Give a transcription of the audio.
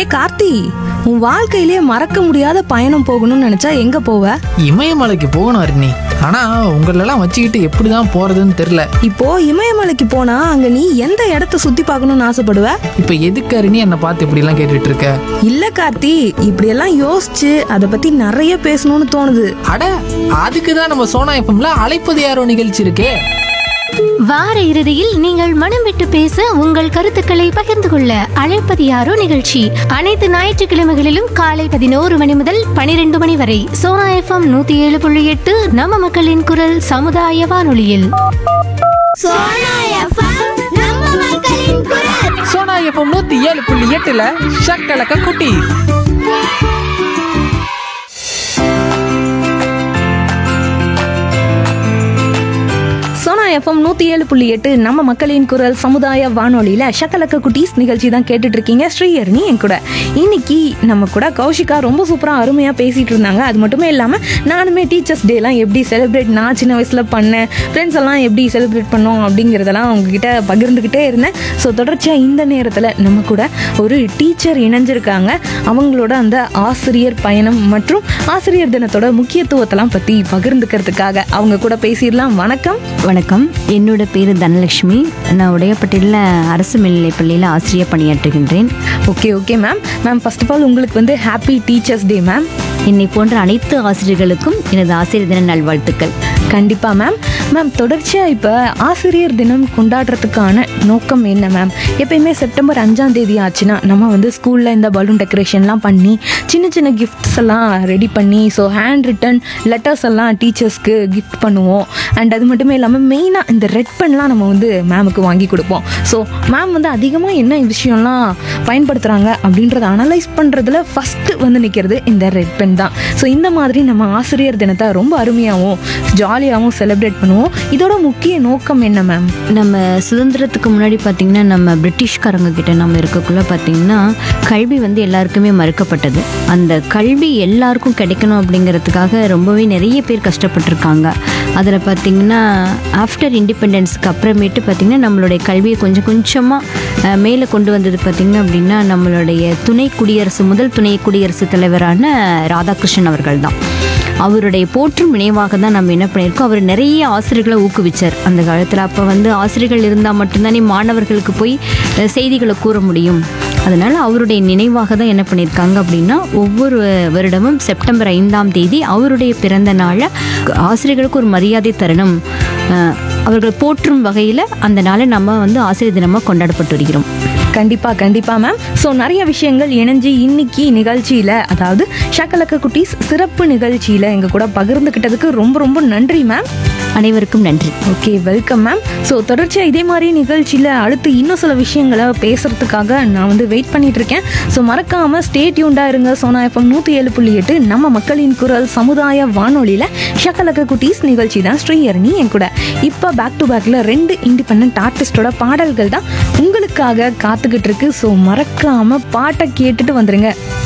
ஏ கார்த்தி உன் வாழ்க்கையிலேயே மறக்க முடியாத பயணம் போகணும்னு நினைச்சா எங்க போவ இமயமலைக்கு போகணும் அருணி ஆனா உங்களெல்லாம் வச்சுக்கிட்டு எப்படிதான் போறதுன்னு தெரியல இப்போ இமயமலைக்கு போனா அங்க நீ எந்த இடத்த சுத்தி பார்க்கணும்னு ஆசைப்படுவ இப்ப எதுக்கு அருணி என்னை பார்த்து இப்படி எல்லாம் கேட்டுட்டு இருக்க இல்ல கார்த்தி இப்படியெல்லாம் யோசிச்சு அதை பத்தி நிறைய பேசணும்னு தோணுது அட அதுக்கு தான் நம்ம சோனா எஃப்எம்ல அழைப்பது யாரோ நிகழ்ச்சி இருக்கே வார இறுதியில் நீங்கள் மனம் விட்டு பேச உங்கள் கருத்துக்களை பகிர்ந்து கொள்ள அழைப்பது யாரோ நிகழ்ச்சி அனைத்து ஞாயிற்றுக்கிழமைகளிலும் காலை பதினோரு மணி முதல் பனிரெண்டு மணி வரை சோனா எஃப்எம் நூத்தி ஏழு புள்ளி எட்டு நம்ம மக்களின் குரல் சமுதாய வானொலியில் சோனா எஃப்எம் நம்ம மக்களின் குரல் சோனா எஃப்எம் நூத்தி ஏழு புள்ளி எட்டுல ஷக்கலக்க குட்டி சோனா எஃப்எம் நூத்தி ஏழு புள்ளி எட்டு நம்ம மக்களின் குரல் சமுதாய வானொலியில ஷக்கலக்க குட்டீஸ் நிகழ்ச்சி தான் கேட்டுட்டு இருக்கீங்க ஸ்ரீஹரணி என் கூட இன்னைக்கு நம்ம கூட கௌஷிகா ரொம்ப சூப்பரா அருமையா பேசிட்டு இருந்தாங்க அது மட்டுமே இல்லாம நானுமே டீச்சர்ஸ் டேலாம் எப்படி செலிப்ரேட் நான் சின்ன வயசுல பண்ணேன் ஃப்ரெண்ட்ஸ் எல்லாம் எப்படி செலிப்ரேட் பண்ணோம் அப்படிங்கிறதெல்லாம் உங்ககிட்ட பகிர்ந்துக்கிட்டே இருந்தேன் ஸோ தொடர்ச்சியா இந்த நேரத்துல நம்ம கூட ஒரு டீச்சர் இணைஞ்சிருக்காங்க அவங்களோட அந்த ஆசிரியர் பயணம் மற்றும் ஆசிரியர் தினத்தோட முக்கியத்துவத்தெல்லாம் பத்தி பகிர்ந்துக்கிறதுக்காக அவங்க கூட பேசிடலாம் வணக்கம் வணக்கம் என்னோட பேர் தனலட்சுமி நான் உடையப்பட்டியில் அரசு மேல்நிலைப் பள்ளியில் ஆசிரியர் பணியாற்றுகின்றேன் okay okay ma'am ma'am first of all உங்களுக்கு வந்து ஹாப்பி டீச்சர்ஸ் டே மேம் என்னை போன்ற அனைத்து ஆசிரியர்களுக்கும் எனது ஆசிரியர் தின நல்வாழ்த்துக்கள் கண்டிப்பாக மேம் மேம் தொடர்ச்சியாக இப்போ ஆசிரியர் தினம் கொண்டாடுறதுக்கான நோக்கம் என்ன மேம் எப்பயுமே செப்டம்பர் அஞ்சாம் தேதி ஆச்சுன்னா நம்ம வந்து ஸ்கூலில் இந்த பலூன் டெக்கரேஷன்லாம் பண்ணி சின்ன சின்ன கிஃப்ட்ஸ் எல்லாம் ரெடி பண்ணி ஸோ ஹேண்ட் ரிட்டன் லெட்டர்ஸ் எல்லாம் டீச்சர்ஸ்க்கு கிஃப்ட் பண்ணுவோம் அண்ட் அது மட்டுமே இல்லாமல் மெயினாக இந்த ரெட் பென்லாம் நம்ம வந்து மேமுக்கு வாங்கி கொடுப்போம் ஸோ மேம் வந்து அதிகமாக என்ன விஷயம்லாம் பயன்படுத்துகிறாங்க அப்படின்றத அனலைஸ் பண்ணுறதுல ஃபஸ்ட்டு வந்து நிற்கிறது இந்த ரெட் பென் தான் ஸோ இந்த மாதிரி நம்ம ஆசிரியர் தினத்தை ரொம்ப அருமையாகவும் ஜாலியாகவும் செலிப்ரேட் பண்ணுவோம் இதோட முக்கிய நோக்கம் என்ன மேம் நம்ம சுதந்திரத்துக்கு முன்னாடி பார்த்திங்கன்னா நம்ம பிரிட்டிஷ்காரங்க கிட்ட நம்ம இருக்கக்குள்ள பார்த்திங்கன்னா கல்வி வந்து எல்லாருக்குமே மறுக்கப்பட்டது அந்த கல்வி எல்லாருக்கும் கிடைக்கணும் அப்படிங்கிறதுக்காக ரொம்பவே நிறைய பேர் கஷ்டப்பட்டிருக்காங்க அதில் பார்த்திங்கன்னா ஆஃப்டர் இண்டிபெண்டன்ஸ்க்கு அப்புறமேட்டு பார்த்திங்கன்னா நம்மளுடைய கல்வியை கொஞ்சம் கொஞ்சமாக மேலே கொண்டு வந்தது பார்த்திங்கன்னா அப்படின்னா நம்மளுடைய துணை குடியரசு முதல் துணை குடியரசுத் தலைவரான ராதாகிருஷ்ணன் அவர்கள் தான் அவருடைய போற்றும் நினைவாக தான் நம்ம என்ன பண்ணியிருக்கோம் அவர் நிறைய ஆசிரியர்களை ஊக்குவிச்சார் அந்த காலத்தில் அப்போ வந்து ஆசிரியர்கள் இருந்தால் மட்டும்தானே மாணவர்களுக்கு போய் அஹ், செய்திகளை கூற முடியும் அதனால் அவருடைய நினைவாக தான் என்ன பண்ணியிருக்காங்க அப்படின்னா ஒவ்வொரு வருடமும் செப்டம்பர் ஐந்தாம் தேதி அவருடைய பிறந்த நாளை ஆசிரியர்களுக்கு ஒரு மரியாதை தரணும் அஹ், அவர்கள் போற்றும் வகையில் அந்த நாளை நம்ம வந்து ஆசிரியர் தினமாக கொண்டாடப்பட்டு வருகிறோம் கண்டிப்பாக கண்டிப்பாக மேம் ஸோ நிறைய விஷயங்கள் இணைஞ்சு இன்னைக்கு நிகழ்ச்சியில் அதாவது ஷக்கலக்க குட்டீஸ் சிறப்பு நிகழ்ச்சியில் எங்கள் கூட பகிர்ந்துக்கிட்டதுக்கு ரொம்ப ரொம்ப நன்றி மேம் அனைவருக்கும் நன்றி ஓகே வெல்கம் மேம் ஸோ தொடர்ச்சியாக இதே மாதிரி நிகழ்ச்சியில் அடுத்து இன்னும் சில விஷயங்களை பேசுறதுக்காக நான் வந்து வெயிட் பண்ணிட்டு இருக்கேன் ஸோ மறக்காமல் ஸ்டே டியூண்டாக இருங்க சோனா எஃப்எம் நூற்றி ஏழு புள்ளி எட்டு நம்ம மக்களின் குரல் சமுதாய வானொலியில் ஷக்கலக்க குட்டீஸ் நிகழ்ச்சி தான் ஸ்ரீஹரணி என் கூட இப்போ பேக் டு பேக்கில் ரெண்டு இண்டிபெண்ட் ஆர்டிஸ்டோட பாடல்கள் தான் உங்களுக்காக காத்துக்கிட்டு இருக்கு ஸோ மறக்காமல் பாட்டை கேட்டுட்டு வந்துருங்க